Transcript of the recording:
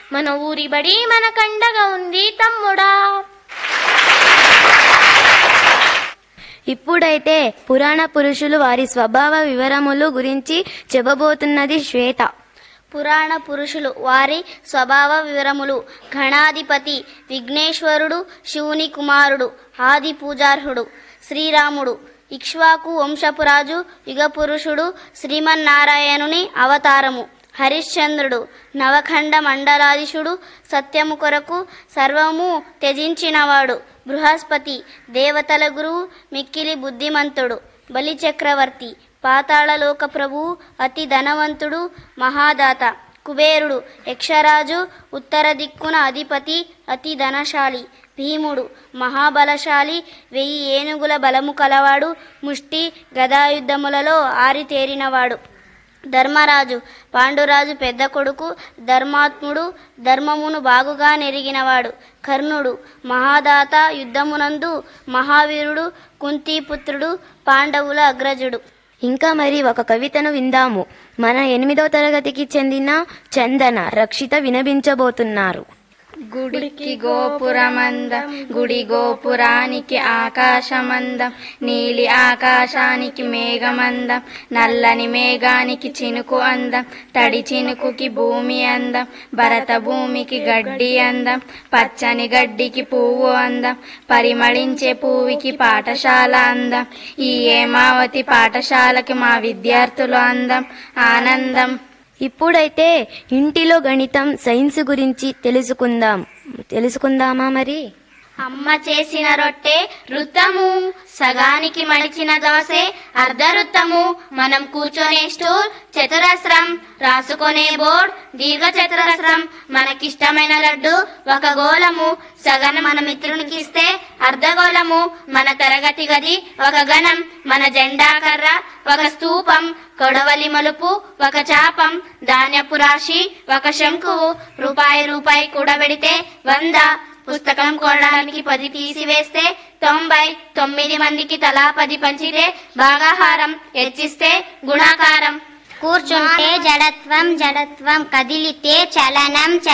మన ఊరి బడి మన కండగా ఉంది తమ్ముడా ఇప్పుడైతే పురాణ పురుషులు వారి స్వభావ వివరములు గురించి చెప్పబోతున్నది శ్వేత పురాణ పురుషులు వారి స్వభావ వివరములు గణాధిపతి విఘ్నేశ్వరుడు శివుని కుమారుడు ఆది పూజార్హుడు శ్రీరాముడు ఇక్ష్వాకు వంశపురాజు యుగపురుషుడు శ్రీమన్నారాయణుని అవతారము హరిశ్చంద్రుడు నవఖండ మండలాధీశుడు సత్యము కొరకు సర్వము త్యజించినవాడు బృహస్పతి దేవతల గురువు మిక్కిలి బుద్ధిమంతుడు బలిచక్రవర్తి పాతాళలోక ప్రభువు అతి ధనవంతుడు మహాదాత కుబేరుడు యక్షరాజు ఉత్తర దిక్కున అధిపతి అతి ధనశాలి భీముడు మహాబలశాలి వెయ్యి ఏనుగుల బలము కలవాడు ముష్టి గదాయుద్ధములలో ఆరితేరినవాడు ధర్మరాజు పాండురాజు పెద్ద కొడుకు ధర్మాత్ముడు ధర్మమును బాగుగా నెరిగినవాడు కర్ణుడు మహాదాత యుద్ధమునందు మహావీరుడు కుంతీపుత్రుడు పాండవుల అగ్రజుడు ఇంకా మరి ఒక కవితను విందాము మన ఎనిమిదవ తరగతికి చెందిన చందన రక్షిత వినబించబోతున్నారు గుడికి గోపురమందం గుడి గోపురానికి ఆకాశమందం నీలి ఆకాశానికి మేఘమందం నల్లని మేఘానికి చినుకు అందం తడి చినుకుకి భూమి అందం భరత భూమికి గడ్డి అందం పచ్చని గడ్డికి పువ్వు అందం పరిమళించే పువ్వుకి పాఠశాల అందం ఈ ఏమావతి పాఠశాలకి మా విద్యార్థులు అందం ఆనందం ఇప్పుడైతే ఇంటిలో గణితం సైన్స్ గురించి తెలుసుకుందాం తెలుసుకుందామా మరి అమ్మ చేసిన రొట్టె రుత్తము సగానికి మడిచిన దోసె అర్ధరుత్తము మనం కూర్చొనే స్టూల్ చతురస్రం రాసుకునే బోర్డ్ దీర్ఘ చతురస్రం మనకిష్టమైన లడ్డు ఒక గోళము సగం మన మిత్రునికి ఇస్తే అర్ధగోళము మన తరగతి గది ఒక గణం మన జెండా కర్ర ఒక స్తూపం కొడవలి మలుపు ఒక చాపం ధాన్యపు రాశి ఒక శంకువు రూపాయి రూపాయి కూడబెడితే వంద పుస్తకం కొనడానికి పది తీసివేస్తే తొంభై తొమ్మిది మందికి తలా పది పంచితే భాగాహారం హెచ్చిస్తే గుణాకారం కూర్చుంటే జడత్వం జడత్వం కదిలితే చలనం చలనం